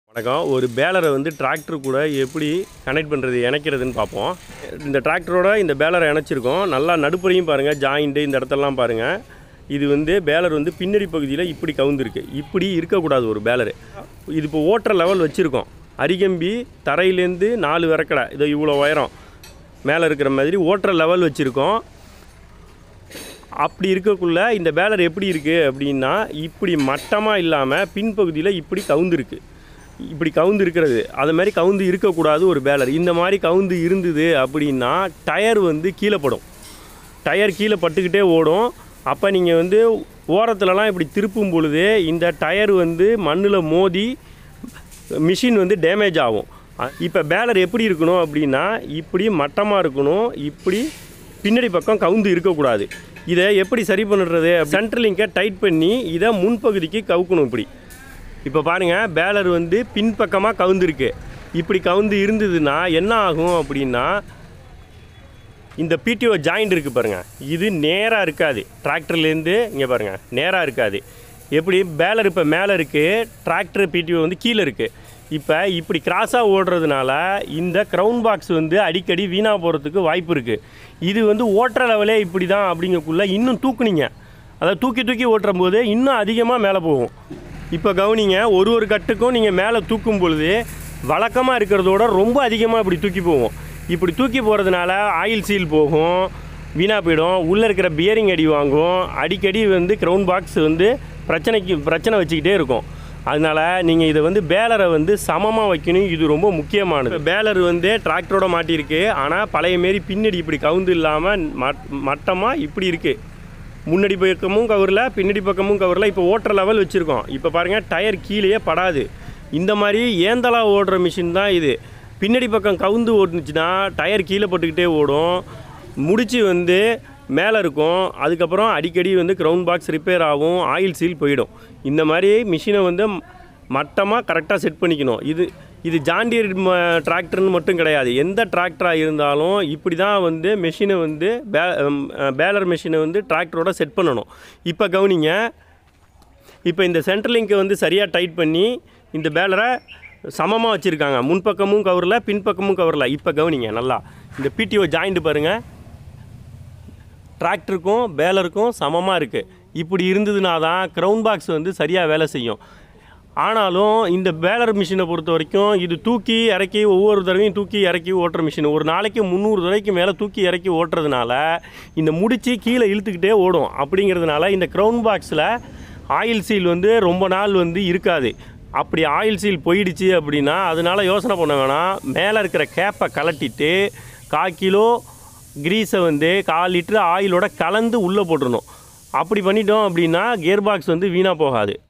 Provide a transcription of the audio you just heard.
வணக்கம் ஒரு பேலரை வந்து டிராக்டர் கூட எப்படி கனெக்ட் பண்ணுறது இணைக்கிறதுன்னு பார்ப்போம் இந்த டிராக்டரோட இந்த பேலரை இணைச்சிருக்கோம் நல்லா நடுப்புறையும் பாருங்கள் ஜாயிண்ட்டு இந்த இடத்தெல்லாம் பாருங்கள் இது வந்து பேலர் வந்து பின்னடி பகுதியில் இப்படி கவுந்துருக்கு இப்படி இருக்கக்கூடாது ஒரு பேலரு இது இப்போ ஓட்டுற லெவல் வச்சுருக்கோம் அரிகம்பி தரையிலேருந்து நாலு விறக்கடை இதோ இவ்வளோ உயரம் மேலே இருக்கிற மாதிரி ஓட்டுற லெவல் வச்சுருக்கோம் அப்படி இருக்கக்குள்ள இந்த பேலர் எப்படி இருக்குது அப்படின்னா இப்படி மட்டமாக இல்லாமல் பின்பகுதியில் இப்படி கவுந்துருக்கு இப்படி கவுந்து இருக்கிறது அது மாதிரி கவுந்து இருக்கக்கூடாது ஒரு பேலர் இந்த மாதிரி கவுந்து இருந்தது அப்படின்னா டயர் வந்து கீழே படும் டயர் கீழே பட்டுக்கிட்டே ஓடும் அப்போ நீங்கள் வந்து ஓரத்துலலாம் இப்படி திருப்பும் பொழுது இந்த டயர் வந்து மண்ணில் மோதி மிஷின் வந்து டேமேஜ் ஆகும் இப்போ பேலர் எப்படி இருக்கணும் அப்படின்னா இப்படி மட்டமாக இருக்கணும் இப்படி பின்னாடி பக்கம் கவுந்து இருக்கக்கூடாது இதை எப்படி சரி பண்ணுறது சென்ட்ரல் லிங்கை டைட் பண்ணி இதை முன்பகுதிக்கு கவுக்கணும் இப்படி இப்போ பாருங்கள் பேலர் வந்து பின்பக்கமாக கவுந்துருக்கு இப்படி கவுந்து இருந்ததுன்னா என்ன ஆகும் அப்படின்னா இந்த பிடிஓ ஜாயிண்ட் இருக்குது பாருங்கள் இது நேராக இருக்காது டிராக்டர்லேருந்து இங்கே பாருங்கள் நேராக இருக்காது எப்படி பேலர் இப்போ மேலே இருக்குது டிராக்டர் பிடிஓ வந்து கீழே இருக்குது இப்போ இப்படி கிராஸாக ஓடுறதுனால இந்த க்ரௌன் பாக்ஸ் வந்து அடிக்கடி வீணாக போகிறதுக்கு வாய்ப்பு இருக்குது இது வந்து ஓட்டுற லெவலே இப்படி தான் அப்படிங்கக்குள்ளே இன்னும் தூக்குனீங்க அதாவது தூக்கி தூக்கி ஓட்டுற போது இன்னும் அதிகமாக மேலே போகும் இப்போ கவனிங்க ஒரு ஒரு கட்டுக்கும் நீங்கள் மேலே தூக்கும் பொழுது வழக்கமாக இருக்கிறதோட ரொம்ப அதிகமாக இப்படி தூக்கி போகும் இப்படி தூக்கி போகிறதுனால ஆயில் சீல் போகும் வீணாக போயிடும் உள்ளே இருக்கிற பியரிங் அடி வாங்கும் அடிக்கடி வந்து க்ரௌன் பாக்ஸ் வந்து பிரச்சனைக்கு பிரச்சனை வச்சுக்கிட்டே இருக்கும் அதனால் நீங்கள் இதை வந்து பேலரை வந்து சமமாக வைக்கணும் இது ரொம்ப முக்கியமானது பேலர் வந்து டிராக்டரோட மாட்டியிருக்கு ஆனால் பழைய மாரி பின்னாடி இப்படி கவுந்து இல்லாமல் மட் மட்டமாக இப்படி இருக்குது முன்னாடி பக்கமும் கவரில் பின்னாடி பக்கமும் கவரில் இப்போ ஓட்டுற லெவல் வச்சுருக்கோம் இப்போ பாருங்கள் டயர் கீழேயே படாது இந்த மாதிரி ஏந்தலா ஓடுற மிஷின் தான் இது பின்னாடி பக்கம் கவுந்து ஓட்டுனுச்சுன்னா டயர் கீழே போட்டுக்கிட்டே ஓடும் முடிச்சு வந்து மேலே இருக்கும் அதுக்கப்புறம் அடிக்கடி வந்து க்ரௌண்ட் பாக்ஸ் ரிப்பேர் ஆகும் ஆயில் சீல் போயிடும் இந்த மாதிரி மிஷினை வந்து மட்டமாக கரெக்டாக செட் பண்ணிக்கணும் இது இது ஜாண்டியர் டிராக்டர்னு மட்டும் கிடையாது எந்த டிராக்டராக இருந்தாலும் இப்படி தான் வந்து மெஷினை வந்து பே பேலர் மெஷினை வந்து டிராக்டரோட செட் பண்ணணும் இப்போ கவனிங்க இப்போ இந்த சென்ட்ரல் லிங்கை வந்து சரியாக டைட் பண்ணி இந்த பேலரை சமமாக வச்சுருக்காங்க முன்பக்கமும் கவரில் பின்பக்கமும் கவரில் இப்போ கவனிங்க நல்லா இந்த பிடிஓ ஜாயிண்ட் பாருங்கள் டிராக்டருக்கும் பேலருக்கும் சமமாக இருக்குது இப்படி இருந்ததுனா தான் க்ரௌன் பாக்ஸ் வந்து சரியாக வேலை செய்யும் ஆனாலும் இந்த பேலர் மிஷினை பொறுத்த வரைக்கும் இது தூக்கி இறக்கி ஒவ்வொரு தடவையும் தூக்கி இறக்கி ஓட்டுற மிஷின் ஒரு நாளைக்கு முந்நூறு தடவைக்கு மேலே தூக்கி இறக்கி ஓட்டுறதுனால இந்த முடிச்சு கீழே இழுத்துக்கிட்டே ஓடும் அப்படிங்கிறதுனால இந்த க்ரௌன் பாக்ஸில் ஆயில் சீல் வந்து ரொம்ப நாள் வந்து இருக்காது அப்படி ஆயில் சீல் போயிடுச்சு அப்படின்னா அதனால யோசனை பண்ண வேணாம் மேலே இருக்கிற கேப்பை கலட்டிட்டு கால் கிலோ கிரீஸை வந்து கால் லிட்டர் ஆயிலோட கலந்து உள்ளே போட்டுடணும் அப்படி பண்ணிட்டோம் அப்படின்னா கியர் பாக்ஸ் வந்து வீணாக போகாது